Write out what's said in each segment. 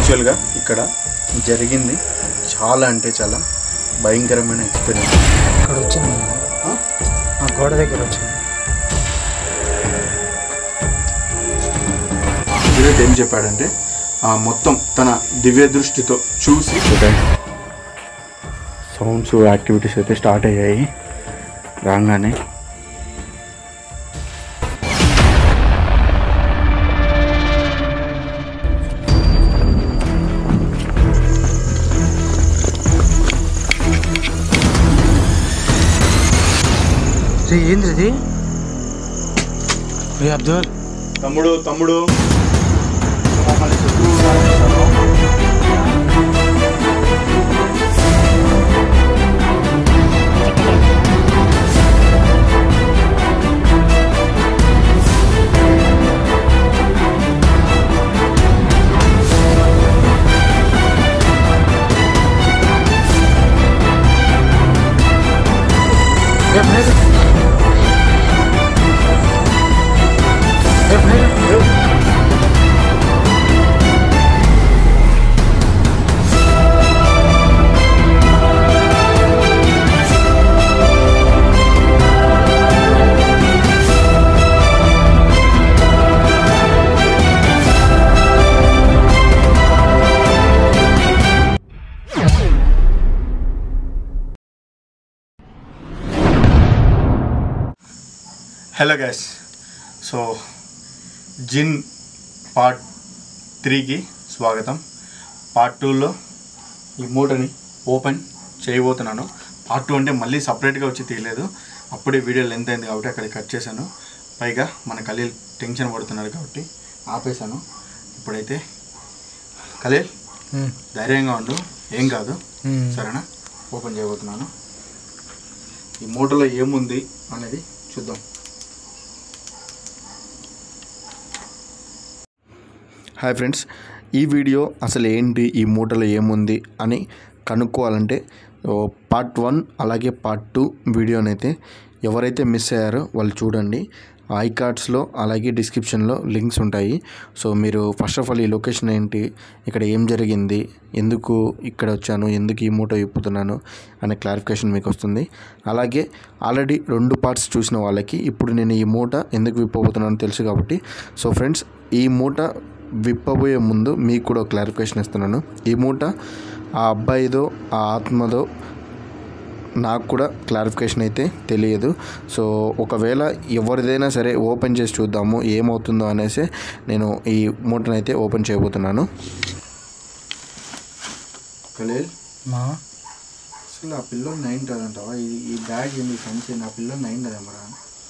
యాక్చువల్గా ఇక్కడ జరిగింది చాలా అంటే చాలా భయంకరమైన ఎక్స్పీరియన్స్ ఇక్కడ వచ్చింది ఆ గోడ దగ్గర వచ్చింది గురువు ఏం చెప్పాడంటే ఆ మొత్తం తన దివ్య దృష్టితో చూసి సౌండ్స్ యాక్టివిటీస్ అయితే స్టార్ట్ అయ్యాయి రాగానే రే ఏంది ఇది రే అబ్దుల్ తమ్ముడు తమ్ముడు a plate a plate hello guys so జిన్ పార్ట్ త్రీకి స్వాగతం పార్ట్ టూలో ఈ మూటని ఓపెన్ చేయబోతున్నాను పార్ట్ టూ అంటే మళ్ళీ సపరేట్గా వచ్చి తీయలేదు అప్పుడే వీడియో లెంత్ అయింది కాబట్టి అక్కడ కట్ చేశాను పైగా మన ఖలీల్ టెన్షన్ పడుతున్నాడు కాబట్టి ఆపేశాను ఇప్పుడైతే ఖలీల్ ధైర్యంగా ఉండు ఏం కాదు సరేనా ఓపెన్ చేయబోతున్నాను ఈ మూటలో ఏముంది అనేది చూద్దాం హాయ్ ఫ్రెండ్స్ ఈ వీడియో అసలు ఏంటి ఈ మూటలో ఏముంది అని కనుక్కోవాలంటే ఓ పార్ట్ వన్ అలాగే పార్ట్ టూ వీడియోనైతే ఎవరైతే మిస్ అయ్యారో వాళ్ళు చూడండి ఐ కార్డ్స్లో అలాగే డిస్క్రిప్షన్లో లింక్స్ ఉంటాయి సో మీరు ఫస్ట్ ఆఫ్ ఆల్ ఈ లొకేషన్ ఏంటి ఇక్కడ ఏం జరిగింది ఎందుకు ఇక్కడ వచ్చాను ఎందుకు ఈ మూట విప్పుతున్నాను అనే క్లారిఫికేషన్ మీకు వస్తుంది అలాగే ఆల్రెడీ రెండు పార్ట్స్ చూసిన వాళ్ళకి ఇప్పుడు నేను ఈ మూట ఎందుకు విప్పబోతున్నానో తెలుసు కాబట్టి సో ఫ్రెండ్స్ ఈ మూట విప్పబోయే ముందు మీకు కూడా క్లారిఫికేషన్ ఇస్తున్నాను ఈ మూట ఆ అబ్బాయిదో ఆ ఆత్మదో నాకు కూడా క్లారిఫికేషన్ అయితే తెలియదు సో ఒకవేళ ఎవరిదైనా సరే ఓపెన్ చేసి చూద్దాము ఏమవుతుందో అనేసి నేను ఈ మూటను అయితే ఓపెన్ చేయబోతున్నాను కలేల్ మా అసలు ఆ పిల్లని నైన్ అంటావా ఇది ఈ బ్యాగ్ ఏంది సంచి నా పిల్లని నైన్ కదమ్మరా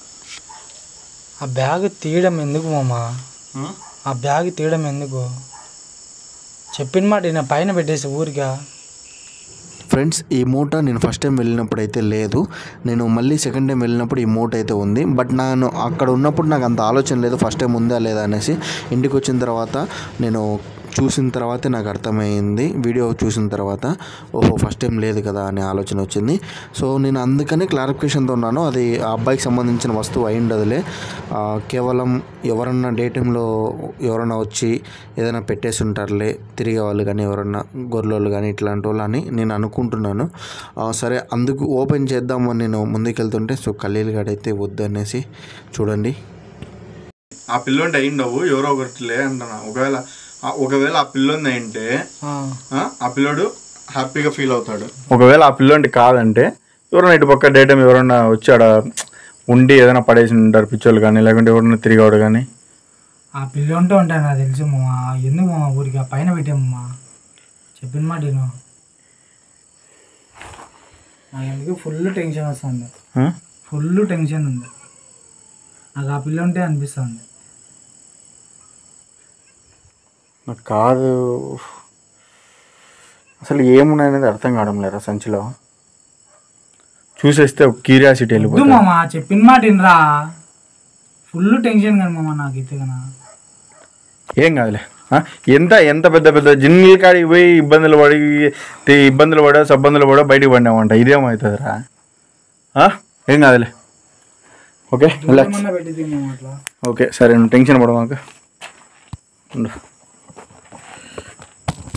ఆ బ్యాగ్ తీయడం ఎందుకు మామా ఆ బ్యాగ్ తీయడం ఎందుకు చెప్పిన మాట నేను పైన పెట్టేసి ఊరిగా ఫ్రెండ్స్ ఈ మూట నేను ఫస్ట్ టైం వెళ్ళినప్పుడు అయితే లేదు నేను మళ్ళీ సెకండ్ టైం వెళ్ళినప్పుడు ఈ మూట అయితే ఉంది బట్ నేను అక్కడ ఉన్నప్పుడు నాకు అంత ఆలోచన లేదు ఫస్ట్ టైం ఉందా లేదా అనేసి ఇంటికి వచ్చిన తర్వాత నేను చూసిన తర్వాతే నాకు అర్థమైంది వీడియో చూసిన తర్వాత ఓహో ఫస్ట్ టైం లేదు కదా అనే ఆలోచన వచ్చింది సో నేను అందుకని క్లారిఫికేషన్తో ఉన్నాను అది ఆ అబ్బాయికి సంబంధించిన వస్తువు అయి ఉండదులే ఆ, కేవలం ఎవరన్నా డే టైంలో ఎవరన్నా వచ్చి ఏదైనా పెట్టేసి ఉంటారులే తిరిగే వాళ్ళు కానీ ఎవరన్నా గొర్రెలు కానీ ఇట్లాంటి వాళ్ళు అని నేను అనుకుంటున్నాను ఆ, సరే అందుకు ఓపెన్ చేద్దామని నేను ముందుకెళ్తుంటే సో ఖలీల్ గడైతే వద్దు అనేసి చూడండి ఆ పిల్లోండి అయిండవు ఎవరో ఒకటి అంటున్నా ఒకవేళ ఒకవేళ ఆ పిల్లోంది అయింటే ఆ, ఆ పిల్లోడు హ్యాపీగా ఫీల్ అవుతాడు ఒకవేళ ఆ పిల్లోండి కాదంటే ఎవరైనా ఇటు పక్క డే టైం ఎవరైనా వచ్చాడ ఉండి ఏదైనా పడేసి ఉంటారు పిచ్చోళ్ళు కానీ లేకుంటే ఎవరైనా తిరిగాడు కానీ ఆ పిల్ల ఉంటే ఉంటాయి నాకు తెలుసు మామా ఎందుకు మామా ఊరికి ఆ పైన పెట్టామమ్మా చెప్పిన మాట నేను నాకు ఎందుకు ఫుల్ టెన్షన్ వస్తుంది ఫుల్ టెన్షన్ ఉంది నాకు ఆ పిల్ల ఉంటే అనిపిస్తుంది నాకు కాదు అసలు ఏమున్నాయి అనేది అర్థం కావడం లేరా సంచిలో చూసేస్తే ఒక క్యూరియాసిటీ వద్దు వెళ్ళిపోతుంది మామా చెప్పిన మాట వినరా ఫుల్ టెన్షన్ కానీ మామా నాకు అయితే కన్నా ఏం కాదులే ఆ? ఎంత ఎంత పెద్ద పెద్ద జిన్నుల కాడికి పోయి ఇబ్బందులు పడి తి- ఇబ్బందులు పడా సబ్బందులు పడా బయటికి పడినామంట ఇదేమవుతుందిరా ఆ? ఏం కాదులే ఓకే రిలాక్స్ ఏమన్నా పెట్టింది మామ అట్లా ఓకే సరే నువ్వు టెన్షన్ పడమాక ఉండు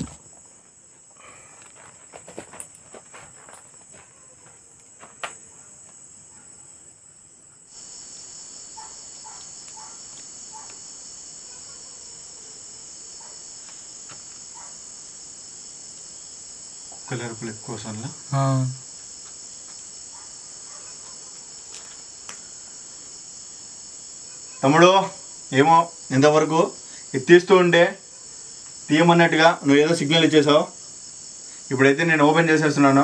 కుక్కల అరుపులు ఎక్కువ వస్తానులా ఆ. తమ్ముడు ఏమో ఇంతవరకు ఇది తీస్తూ ఉంటే తీయమన్నట్టుగా నువ్వు ఏదో సిగ్నల్ ఇచ్చేసావు ఇప్పుడైతే నేను ఓపెన్ చేసేస్తున్నాను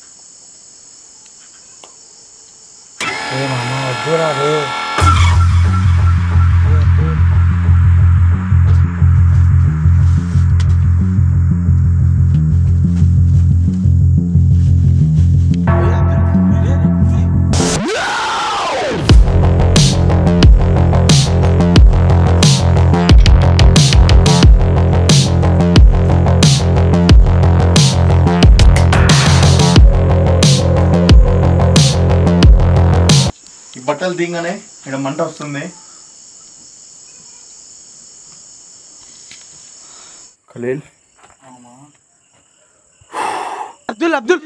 ఏ మామ వద్దురా రే ఈ బట్టలు తీయగానే ఇక్కడ మంట వస్తుంది ఖలీల్ అబ్దుల్ అబ్దుల్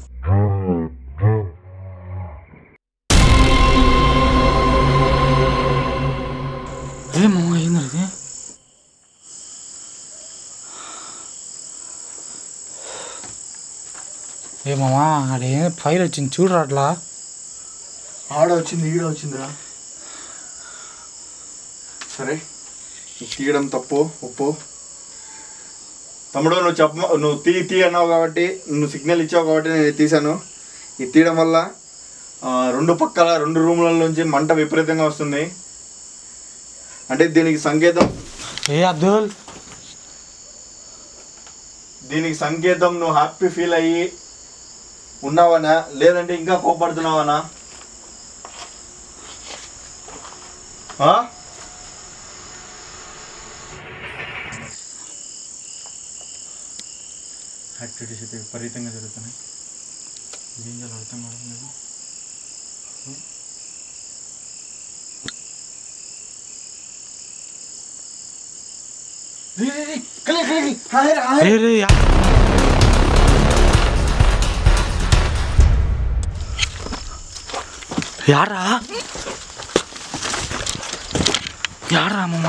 ఏ మామ ఏంది ఇది ఏ మామ అడే ఫైర్ వచ్చింది చూడరా అట్లా ఆడ వచ్చింది ఈడ వచ్చిందిరా సరే ఇది తీయడం తప్పు ఉప్పు తమ్ముడు నువ్వు చెప్ప నువ్వు తీ తీ అన్నావు కాబట్టి నువ్వు సిగ్నల్ ఇచ్చావు కాబట్టి నేను ఇది తీశాను ఇది తీయడం వల్ల ఆ, రెండు పక్కల రెండు రూముల నుంచి మంట విపరీతంగా వస్తుంది అంటే దీనికి సంకేతం ఏ అబ్దుల్ దీనికి సంకేతం నువ్వు హ్యాపీ ఫీల్ అయ్యి ఉన్నావనా లేదంటే ఇంకా కోపడుతున్నావనా ఆ? యాక్టివిటీస్ అయితే విపరీతంగా జరుగుతున్నాయి ఏం చేయాలో అర్థం కావడం లేదు రే, రే, రే, కలి, కలి, కలి. హాయ్ రా, హాయ్. రే రే యా- యారా యారా మామ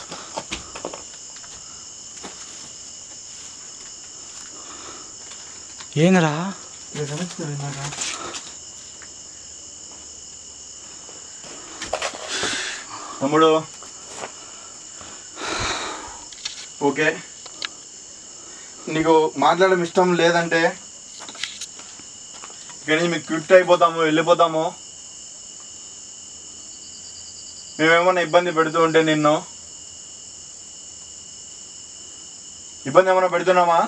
ఏందిరా తమ్ముడు ఓకే నీకు మాట్లాడడం ఇష్టం లేదంటే ఇక్కడి నుంచి మీకు క్విట్ అయిపోతాము వెళ్ళిపోతాము మేమేమన్నా ఇబ్బంది పెడుతూ ఉంటే నిన్ను ఇబ్బంది ఏమైనా పెడుతున్నామా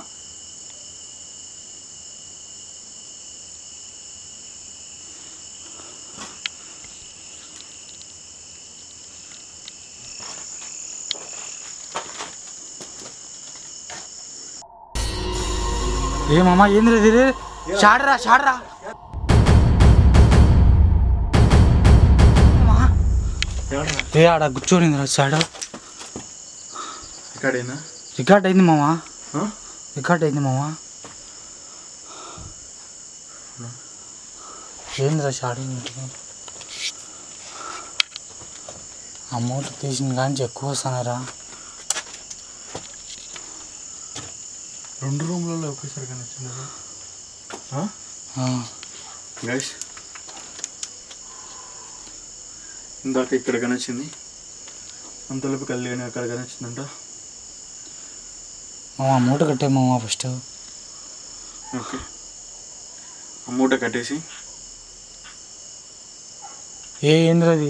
ఏ మామ ఏందిరా ఇది రే షాడరా షాడరా మామ, ఏ ఆడ కూర్చోనిందిరా షాడ ఇక్కడేనా రికార్డ్ అయింది మామ ఆ? రికార్డ్ అయింది మామ ఏందిరా షాడ అమౌంట్ తీసిన కానీ ఎక్కువ వస్తున్నారా రెండు రూమ్లలో ఒకేసారి కనిపించిందా ఆ, గైస్ ఇందాక ఇక్కడ కనిపించింది అంతలోపు కళ్యాణి అక్కడ కనిపించిందంట మామ మూట కట్టే మామ ఫస్ట్ ఓకే ఆ మూట కట్టేసి ఏ ఏంద్రది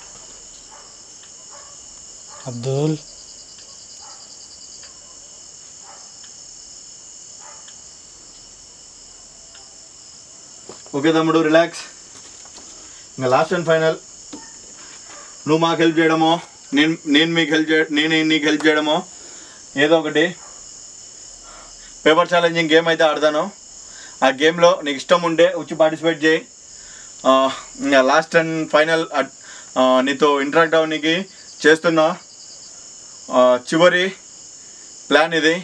అబ్దుల్ ఓకే తమ్ముడు రిలాక్స్ ఇంకా లాస్ట్ అండ్ ఫైనల్ నువ్వు మాకు హెల్ప్ చేయడమో నేను నేను మీకు హెల్ప్ చే నేను నీకు హెల్ప్ చేయడమో ఏదో ఒకటి పేపర్ ఛాలెంజింగ్ గేమ్ అయితే ఆడతాను ఆ గేమ్లో నీకు ఇష్టం ఉంటే వచ్చి పార్టిసిపేట్ చేయి ఆ, ఇంకా లాస్ట్ అండ్ ఫైనల్ నీతో ఇంటరాక్ట్ అవ్వడానికి చేస్తున్నా ఆ, చివరి ప్లాన్ ఇది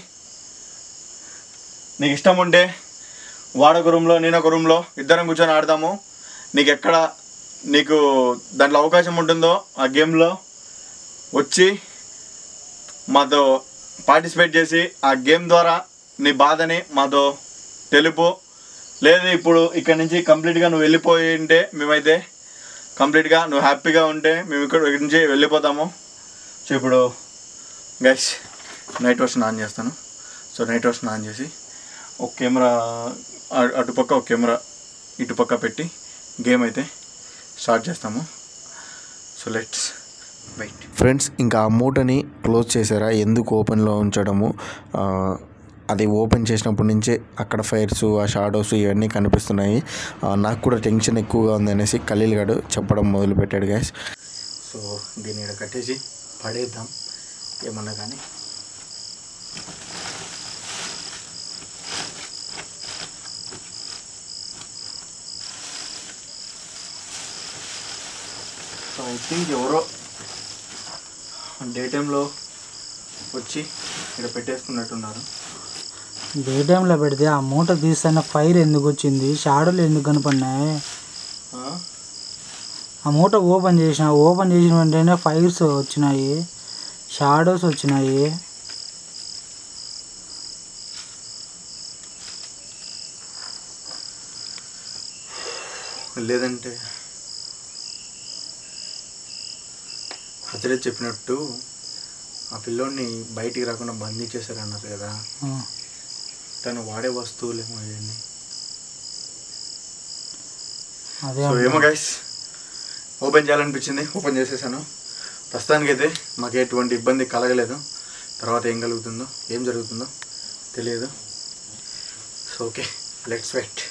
నీకు ఇష్టం ఉంటే వాడొక రూమ్లో నేను ఒక రూమ్లో ఇద్దరం కూర్చొని ఆడదాము నీకు ఎక్కడ నీకు దాంట్లో అవకాశం ఉంటుందో ఆ గేమ్లో వచ్చి మాతో పార్టిసిపేట్ చేసి ఆ గేమ్ ద్వారా నీ బాధని మాతో తెలుపు లేదు ఇప్పుడు ఇక్కడ నుంచి కంప్లీట్గా నువ్వు వెళ్ళిపోయి ఉంటే మేమైతే కంప్లీట్గా నువ్వు హ్యాపీగా ఉంటే మేము ఇక్కడ ఇక్కడి నుంచి వెళ్ళిపోతాము సో ఇప్పుడు గైస్ నైట్ వర్షన్ ఆన్ చేస్తాను సో నైట్ వర్షన్ ఆన్ చేసి ఒక కెమెరా అ- అటుపక్క ఒక కెమెరా ఇటుపక్క పెట్టి గేమ్ అయితే స్టార్ట్ చేస్తాము సో లెట్స్ వెయిట్ ఫ్రెండ్స్ ఇంకా ఆ మూటని క్లోజ్ చేశారా ఎందుకు ఓపెన్లో ఉంచడము ఆ, అది ఓపెన్ చేసినప్పటి నుంచే అక్కడ ఫైర్స్ ఆ షాడోస్ ఇవన్నీ కనిపిస్తున్నాయి ఆ, నాకు కూడా టెన్షన్ ఎక్కువగా ఉంది అనేసి ఖలీల్ గడు చెప్పడం మొదలు పెట్టాడు గ్యాస్ సో దీన్ని ఇక్కడ కట్టేసి పడేద్దాం ఏమన్నా కానీ సో ఐ థింక్ ఎవరో డే టైంలో వచ్చి ఇక్కడ పెట్టేసుకున్నట్టున్నారు డే టైంలో పెడితే ఆ మూట తీస్తున్న ఫైర్ ఎందుకు వచ్చింది షాడోలు ఎందుకు కనపడినాయి ఆ? ఆ మూట ఓపెన్ చేసిన ఓపెన్ చేసిన వెంటనే ఫైర్స్ వచ్చినాయి షాడోస్ వచ్చినాయి లేదంటే అసలే చెప్పినట్టు ఆ పిల్లోడిని బయటికి రాకుండా బంధించేశారన్నారు కదా ఆ, తను వాడే వస్తువులేమో ఇవన్నీ అదే సో ఏమో గైస్ ఓపెన్ చేయాలనిపించింది ఓపెన్ చేసేసాను ప్రస్తుతానికైతే మాకు ఎటువంటి ఇబ్బంది కలగలేదు తర్వాత ఏం కలుగుతుందో ఏం జరుగుతుందో తెలియదు సో ఓకే లెట్స్ వెయిట్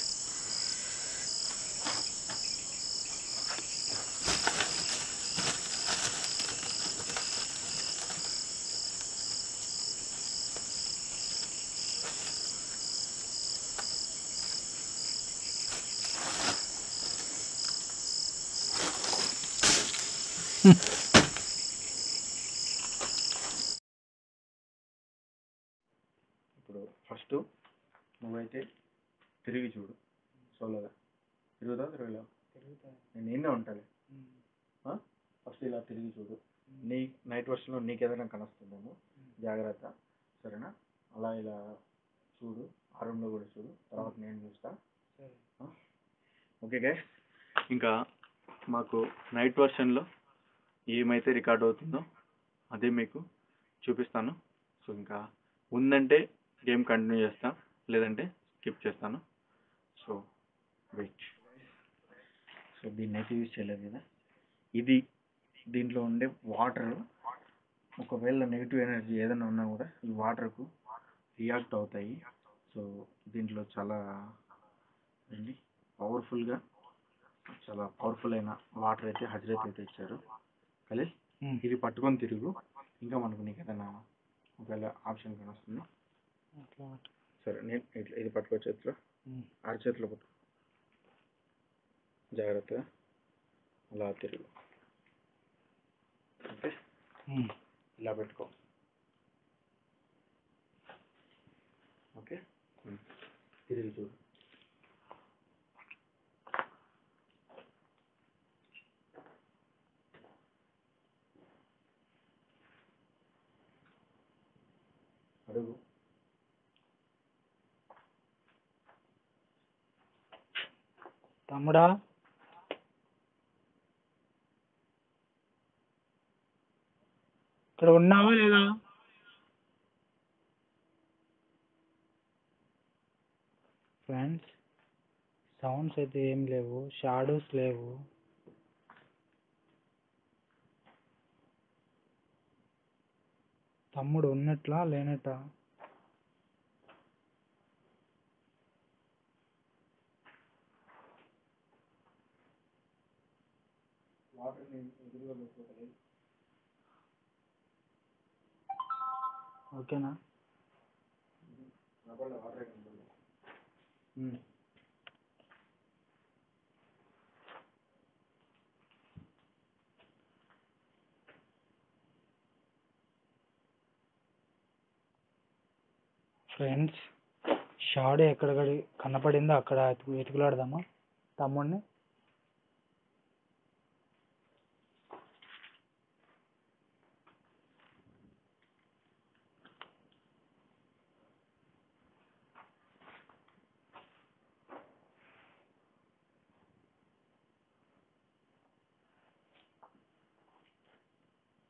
ఇప్పుడు ఫస్ట్ నువ్వైతే తిరిగి చూడు సోలోగా తిరుగుతా తిరగలేవు నేను నిన్నే ఉంటాను ఫస్ట్ ఇలా తిరిగి చూడు నీ నైట్ వర్షన్లో నీకు ఏదైనా కనొస్తుందేమో జాగ్రత్త సరేనా అలా ఇలా చూడు ఆ రూమ్లో కూడా చూడు తర్వాత నేను చూస్తా ఓకే గైస్ ఇంకా మాకు నైట్ వర్షన్లో ఏమైతే రికార్డ్ అవుతుందో అదే మీకు చూపిస్తాను సో ఇంకా ఉందంటే గేమ్ కంటిన్యూ చేస్తా లేదంటే స్కిప్ చేస్తాను సో వెయిట్ సో దీన్ని అయితే యూజ్ చేయలేదు కదా ఇది దీంట్లో ఉండే వాటర్ ఒకవేళ నెగిటివ్ ఎనర్జీ ఏదైనా ఉన్నా కూడా ఈ వాటర్కు రియాక్ట్ అవుతాయి సో దీంట్లో చాలా ఏంటి పవర్ఫుల్గా చాలా పవర్ఫుల్ అయిన వాటర్ అయితే హజరత్ అయితే ఇచ్చారు ఖలీల్ ఉమ్. ఇది పట్టుకొని తిరుగు ఇంకా మనకు నీకు ఏదైనా ఒకవేళ ఆప్షన్ కానీ వస్తుంది అట్లా అట్లా. సరే నేను ఇట్లా ఇది పట్టుకో చేతిలో ఉమ్. ఆరు చేతిలో పట్టుకో జాగ్రత్తగా అలా తిరుగు ఓకే ఉమ్. ఇలా పెట్టుకో ఓకే ఉమ్. తిరిగి చూడు అడుగు తమ్ముడా ఇక్కడ ఉన్నావా లేదా ఫ్రెండ్స్ సౌండ్స్ అయితే ఏం లేవు షాడోస్ లేవు తమ్ముడు ఉన్నట్లా లేనట్టా వాటర్ ఎదురుగా పెట్టుకోలేదు ఓకేనా రబ్బర్లో వాటర్ కనపడలేదు ఫ్రెండ్స్ షాడో ఎక్కడ కనపడిందో అక్కడ వెతుకు- వెతుకులాడదామా తమ్ముడిని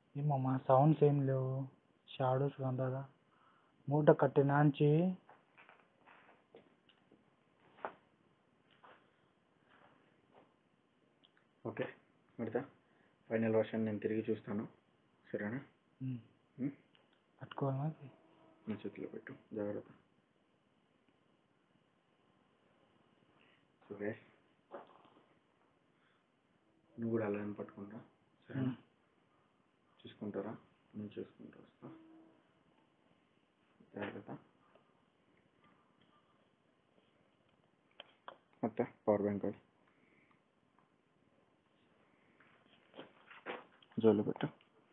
ఏమమ్మా సౌండ్స్ ఏం లేవు షాడోస్ కనరాదా మూట కట్టినాంచి ఓకే మిగతా ఫైనల్ వర్షన్ నేను తిరిగి చూస్తాను సరేనా ఉమ్. ఉమ్? పట్టుకోవాలా అది? నా చేతిలో పెట్టు జాగ్రత్త ఓకే నువ్వు కూడా అలానే పట్టుకుంటా సరేనా ఉమ్. చూసుకుంటారా నేను చూసుకుంటా వస్తా జాగ్రత్త ಮತ್ತೆ పవర్ బ్యాంక్ అది జోలు పెట్టు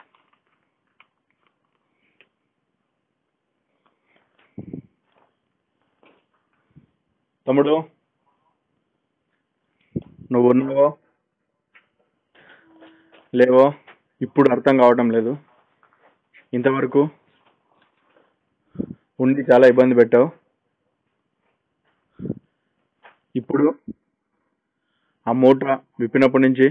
తమ్ముడు నువ్వు ఉన్నావో లేవో ఇప్పుడు అర్థం కావటం లేదు ఇంతవరకు ఉండి చాలా ఇబ్బంది పెట్టావు ఇప్పుడు ఆ మూట విప్పినప్పటి నుంచి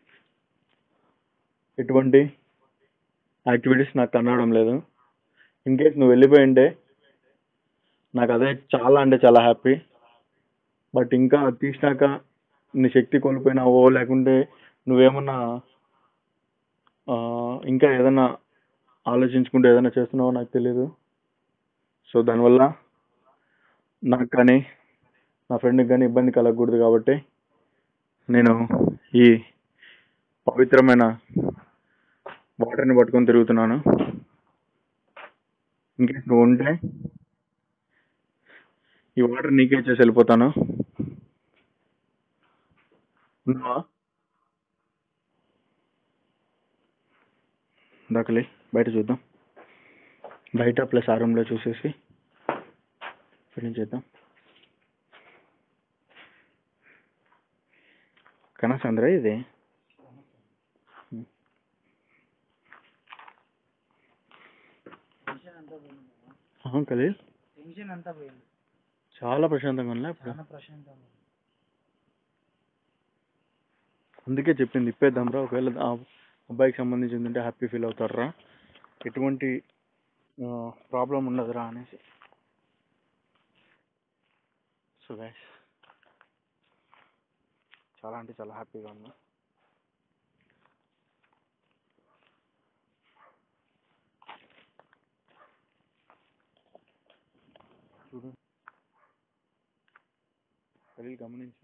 ఎటువంటి యాక్టివిటీస్ నాకు కనడం లేదు ఇన్ కేస్ నువ్వు వెళ్ళిపోయి ఉంటే నాకు అదే చాలా అంటే చాలా హ్యాపీ బట్ ఇంకా అది తీసినాక నీ శక్తి కోల్పోయినావో లేకుంటే నువ్వేమన్నా ఆ, ఇంకా ఏదైనా ఆలోచించుకుంటూ ఏదైనా చేస్తున్నావో నాకు తెలియదు సో దానివల్ల నాకు కానీ నా ఫ్రెండ్కి కానీ ఇబ్బంది కలగకూడదు కాబట్టి నేను ఈ పవిత్రమైన వాటర్ని పట్టుకొని తిరుగుతున్నాను ఇంకేస్ నువ్వు ఉంటే ఈ వాటర్ నీకే ఇచ్చేసి వెళ్ళిపోతాను ఉన్నావా దాకలి బయట చూద్దాం బయట ప్లస్ ఆ రూమ్లో చూసేసి ఫినిష్ చేద్దాం కనసంద్ర ఇది అవును ఖలీల్ టెన్షన్ అంతా పోయింది చాలా ప్రశాంతంగా ఉన్నా ఇప్పుడు చాలా ప్రశాంతంగా ఉంది. అందుకే చెప్పింది ఇప్పేద్దాం రా ఒకవేళ ఆ అబ్బాయికి సంబంధించింది ఉంటే హ్యాపీ ఫీల్ అవుతారా ఎటువంటి ప్రాబ్లం ఉండదురా అనేసి సో గైస్ చాలా అంటే చాలా హ్యాపీగా ఉన్నా చూడు ఖలీల్ గమనించు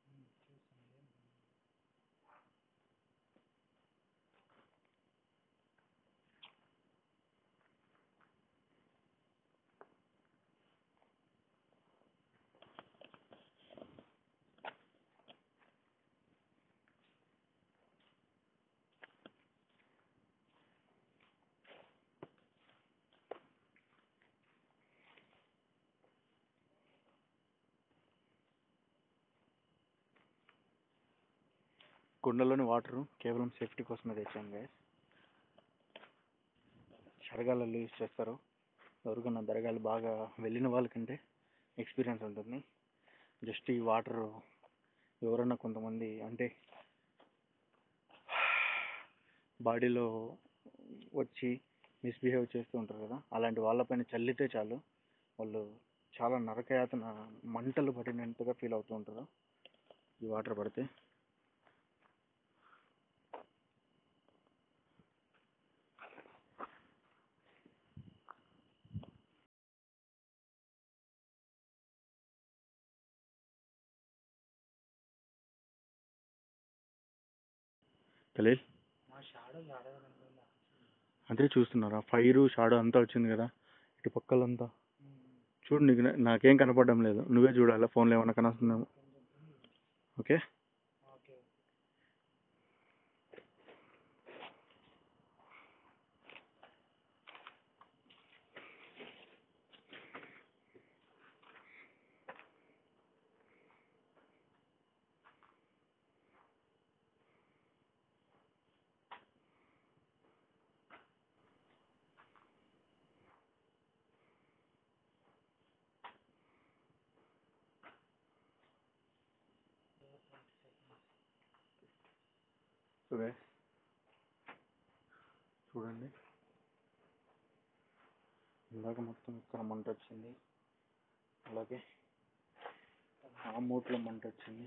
కుండలోని వాటర్ కేవలం సేఫ్టీ కోసమే తెచ్చాను గైస్ సరగాలలో యూజ్ చేస్తారు ఎవరికన్నా దరగాలు బాగా వెళ్ళిన వాళ్ళకంటే ఎక్స్పీరియన్స్ ఉంటుంది జస్ట్ ఈ వాటర్ ఎవరన్నా కొంతమంది అంటే బాడీలో వచ్చి మిస్బిహేవ్ చేస్తూ ఉంటారు కదా అలాంటి వాళ్ళపైన చల్లితే చాలు వాళ్ళు చాలా నరకయాతన మంటలు పడినంతగా ఫీల్ అవుతూ ఉంటారు ఈ వాటర్ పడితే ఖలీల్ మా షాడో షాడో కనపడిందా? అదే చూస్తున్నారా ఫైర్ షాడో అంతా వచ్చింది కదా ఇటు పక్కలంతా ఉమ్. చూడు నీకు నా- నాకేం కనపడడం లేదు నువ్వే చూడాలి ఫోన్లో ఏమైనా కనొస్తుందేమో ఓకే ఓకే ఓకే చూడండి ఇందాక మొత్తం ఇక్కడ మంట వచ్చింది అలాగే ఆ మూట్లో మంట వచ్చింది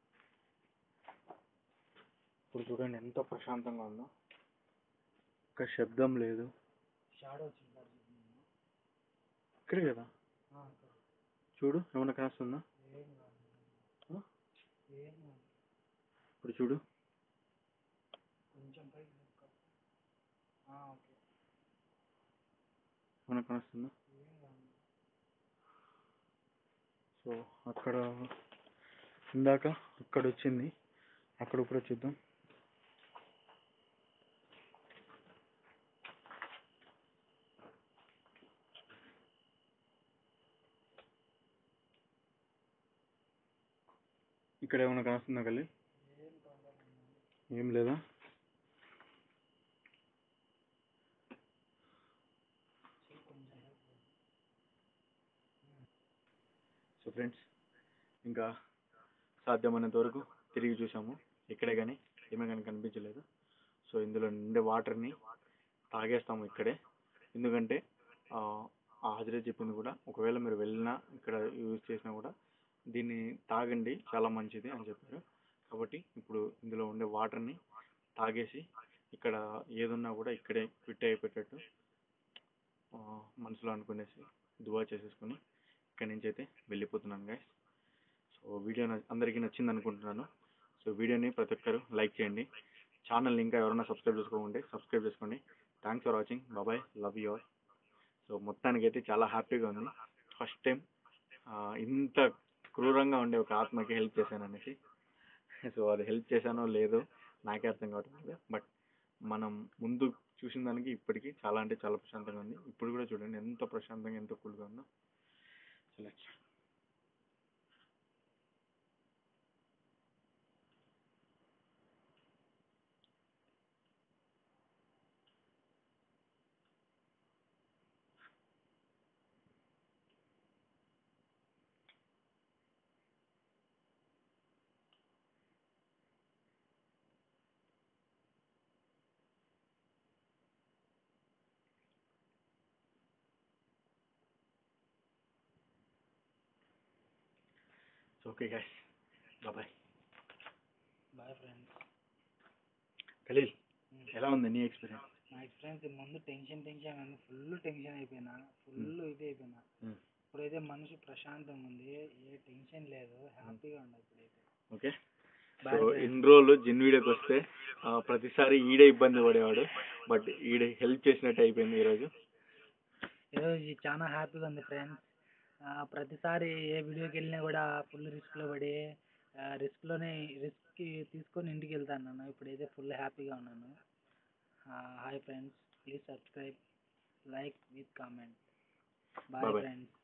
ఇప్పుడు చూడండి ఎంత ప్రశాంతంగా ఉందో ఒక శబ్దం లేదు షాడో వచ్చింది ఇక్కడే కదా చూడు ఏమన్నా కాస్తుందా ఏం కాదు ఆ? ఏం కాదు ఇప్పుడు చూడు కొంచెం పైకి లేపుకో. ఆ, ఓకే ఏమన్నా కాస్తుందా ఏం కాదు సో అక్కడ ఇందాక అక్కడ వచ్చింది అక్కడ ఇప్పుడు చూద్దాం ఇక్కడ ఏమైనా కాస్తుందా కలి ఏం కాదు ఏం లేదా కొంచెం లేపు. సో ఫ్రెండ్స్ ఇంకా సాధ్యమైనంత వరకు తిరిగి చూసాము ఇక్కడే కానీ ఏమీ కానీ కనిపించలేదు సో ఇందులో నిండే వాటర్ని తాగేస్తాము ఇక్కడే ఎందుకంటే ఆ ఆ హాజరే చెప్పింది కూడా ఒకవేళ మీరు వెళ్ళినా ఇక్కడ యూజ్ చేసినా కూడా దీన్ని తాగండి చాలా మంచిది అని చెప్పారు కాబట్టి ఇప్పుడు ఇందులో ఉండే వాటర్ని తాగేసి ఇక్కడ ఏదున్నా కూడా ఇక్కడే క్విట్ అయిపోయేటట్టు ఆ, మనసులో అనుకునేసి దువా చేసేసుకొని ఇక్కడి నుంచి అయితే వెళ్ళిపోతున్నాను గైస్ సో వీడియో న- అందరికీ నచ్చింది అనుకుంటున్నాను సో వీడియోని ప్రతి ఒక్కరు లైక్ చేయండి ఛానల్ ఇంకా ఎవరైనా సబ్స్క్రైబ్ చేసుకోకుంటే సబ్స్క్రైబ్ చేసుకోండి థ్యాంక్స్ ఫర్ వాచింగ్ బాబాయ్ లవ్ యూ ఆల్ సో మొత్తానికి అయితే చాలా హ్యాపీగా ఉంది ఫస్ట్ టైం ఇంత క్రూరంగా ఉండే ఒక ఆత్మకి హెల్ప్ చేశాను అనేసి సో అది హెల్ప్ చేశానో లేదో నాకే అర్థం కావట్లేదు బట్ మనం ముందు చూసిన దానికి ఇప్పటికీ చాలా అంటే చాలా ప్రశాంతంగా ఉంది ఇప్పుడు కూడా చూడండి ఎంత ప్రశాంతంగా ఎంత కూల్గా ఉందో so let's so okay guys bye bye bye friends Khaleel ఎలా ఉంది నీ ఎక్స్పీరియన్స్ నా ఎక్స్పీరియన్స్ ముందు టెన్షన్ టెన్షన్ ఉంది ఫుల్ టెన్షన్ అయిపోయినా ఫుల్ ఇది అయిపోయినా ఇప్పుడైతే మనసు ప్రశాంతంగా ఉంది ఏ టెన్షన్ లేదు హ్యాపీగా ఉంది ఇప్పుడైతే ఓకే సో Bye, friends. ఇన్ని రోజులు జిన్ వీడియోకి వస్తే ఆ, ప్రతిసారి ఈడే ఇబ్బంది పడేవాడు బట్ ఈడే హెల్ప్ చేసినట్టు అయిపోయింది ఈరోజు ఈరోజు ఇది చాలా హ్యాపీగా ఉంది ఫ్రెండ్స్ ప్రతిసారి ఏ వీడియోకి వెళ్ళినా కూడా ఫుల్ రిస్క్లో పడి రిస్క్లోనే రిస్క్ తీసుకొని ఇంటికి వెళ్తాను నేను ఇప్పుడైతే ఫుల్ హ్యాపీగా ఉన్నాను hi friends please subscribe like with comment bye Bye bye. Friends